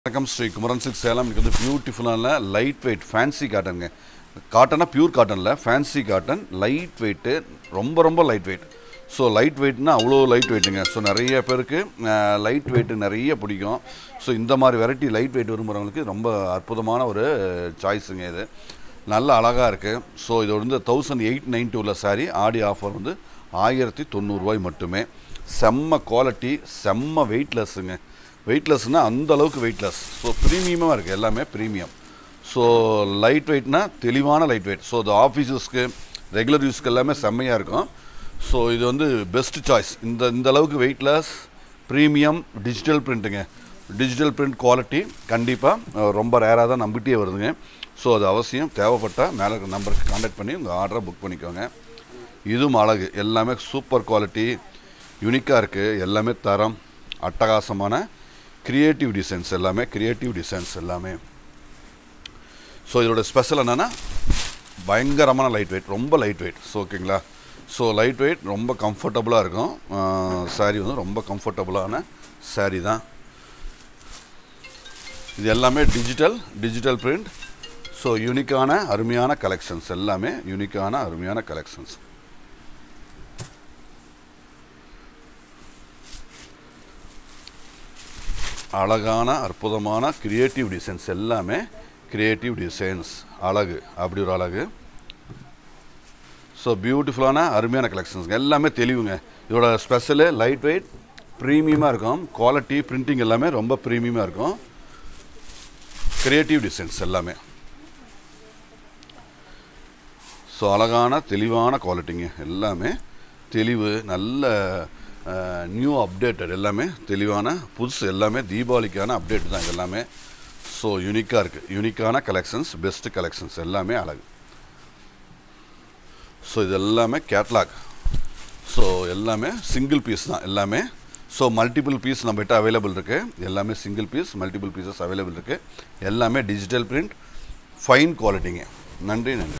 வணக்கம் ஸ்ரீ குமரன் சில்க் சேலம் இன்னைக்கு வந்து பியூட்டிஃபுல்லான லைட் வெயிட் ஃபேன்சி காட்டனுங்க காட்டனா பியூர் காட்டனில் ஃபேன்சி காட்டன் லைட் வெயிட்டு ரொம்ப ரொம்ப லைட் வெயிட் ஸோ லைட் வெயிட்னா அவ்வளோ லைட் வெயிட்டுங்க ஸோ நிறைய பேருக்கு லைட் வெயிட்டு நிறைய பிடிக்கும் ஸோ இந்த மாதிரி வெரைட்டி லைட் வெயிட் விரும்புகிறவங்களுக்கு ரொம்ப அற்புதமான ஒரு சாய்ஸுங்க இது நல்ல அழகாக இருக்குது ஸோ இது வந்து தௌசண்ட் எயிட் நைன்ட்டி உள்ள சாரீ ஆடி ஆஃபர் வந்து ஆயிரத்தி தொண்ணூறுரூவாய் மட்டுமே செம்ம குவாலிட்டி செம்ம வெயிட்லெஸ்ஸுங்க வெயிட்லெஸ்னால் அந்த அளவுக்கு வெயிட்லெஸ் ஸோ ப்ரீமியமாக இருக்குது எல்லாமே ப்ரீமியம் ஸோ லைட் வெயிட்னா தெளிவான லைட் வெயிட் ஸோ இது ஆஃபீஸஸ்க்கு ரெகுலர் யூஸ்க்கு எல்லாமே செம்மையாக இருக்கும் ஸோ இது வந்து பெஸ்ட் சாய்ஸ் இந்த இந்த அளவுக்கு வெயிட்லெஸ் ப்ரீமியம் டிஜிட்டல் பிரிண்ட்டுங்க டிஜிட்டல் பிரிண்ட் குவாலிட்டி கண்டிப்பாக ரொம்ப ரேராக தான் நம்பிட்டே வருதுங்க ஸோ அது அவசியம் தேவைப்பட்டால் மேலே இருக்கிற நம்பருக்கு காண்டாக்ட் பண்ணி உங்கள் ஆர்டரை புக் பண்ணிக்கோங்க இதுவும் அழகு எல்லாமே சூப்பர் குவாலிட்டி யூனிக்காக இருக்குது எல்லாமே தரம் அட்டகாசமான கிரியேட்டிவ் டிசைன்ஸ் எல்லாமே கிரியேட்டிவ் டிசைன்ஸ் எல்லாமே ஸோ இதோட ஸ்பெஷல் என்னென்னா பயங்கரமான லைட் வெயிட் ரொம்ப லைட் வெயிட் ஸோ ஓகேங்களா ஸோ லைட் வெயிட் ரொம்ப கம்ஃபர்டபுளாக இருக்கும் சாரீ வந்து ரொம்ப கம்ஃபர்டபுளான சாரீ தான் இது எல்லாமே டிஜிட்டல் டிஜிட்டல் பிரிண்ட் ஸோ யூனிக்கான அருமையான கலெக்ஷன்ஸ் எல்லாமே யூனிக்கான அருமையான கலெக்ஷன்ஸ் அழகான அற்புதமான கிரியேட்டிவ் டிசைன்ஸ் எல்லாமே கிரியேட்டிவ் டிசைன்ஸ் அழகு அப்படி ஒரு அழகு ஸோ பியூட்டிஃபுல்லான அருமையான கலெக்ஷன்ஸ் எல்லாமே தெளிவுங்க இதோட ஸ்பெஷலு லைட் வெயிட் ப்ரீமியமாக இருக்கும் குவாலிட்டி பிரிண்டிங் எல்லாமே ரொம்ப ப்ரீமியமாக இருக்கும் கிரியேட்டிவ் டிசைன்ஸ் எல்லாமே ஸோ அழகான தெளிவான குவாலிட்டிங்க எல்லாமே தெளிவு நல்ல நியூ அப்டேட்டட் எல்லாமே தெளிவான புதுசு எல்லாமே தீபாவளிக்கான அப்டேட் தான் இது எல்லாமே ஸோ யூனிக்காக இருக்குது யூனிக்கான கலெக்ஷன்ஸ் பெஸ்ட்டு கலெக்ஷன்ஸ் எல்லாமே அழகு ஸோ இது எல்லாமே கேட்லாக் ஸோ எல்லாமே சிங்கிள் பீஸ் தான் எல்லாமே ஸோ மல்டிபிள் பீஸ் நம்மகிட்ட அவைலபிள் இருக்குது எல்லாமே single piece multiple pieces available இருக்குது எல்லாமே டிஜிட்டல் பிரிண்ட் ஃபைன் குவாலிட்டிங்க நன்றி நன்றி